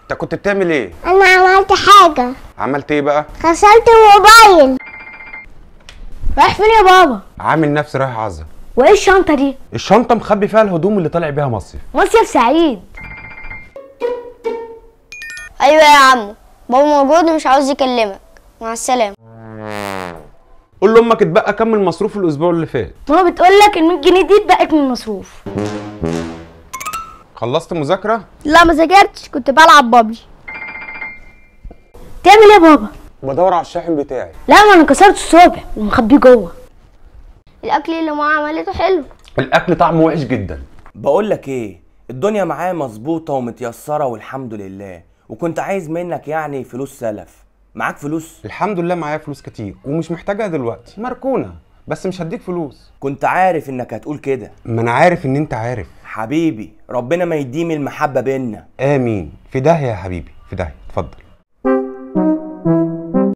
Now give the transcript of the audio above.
انت كنت بتعمل ايه انا عملت حاجة عملت ايه بقى غسلت الموبايل رايح فين يا بابا عامل نفسي رايح عزا وايه الشنطه دي الشنطه مخبي فيها الهدوم اللي طالع بيها مصيف مصيف سعيد ايوه يا عمو بابا موجود ومش عاوز يكلمك مع السلامه قول لامك اتبقى كام من مصروف الاسبوع اللي فات ماما بتقول لك ال 100 جنيه دي اتبقت من المصروف خلصت مذاكره لا ما ذاكرتش كنت بلعب بابجي تعمل ايه يا بابا بدور على الشاحن بتاعي لا ما انا كسرته الصبح ومخبيه جوه الاكل اللي ماما عملته حلو الاكل طعمه وحش جدا بقول لك ايه الدنيا معايا مظبوطه ومتيسره والحمد لله وكنت عايز منك يعني فلوس سلف معاك فلوس الحمد لله معايا فلوس كتير ومش محتاجها دلوقتي مركونه بس مش هديك فلوس كنت عارف انك هتقول كده ما انا عارف ان انت عارف حبيبي ربنا ما يديم المحبه بينا امين في داهيه يا حبيبي في داهيه اتفضل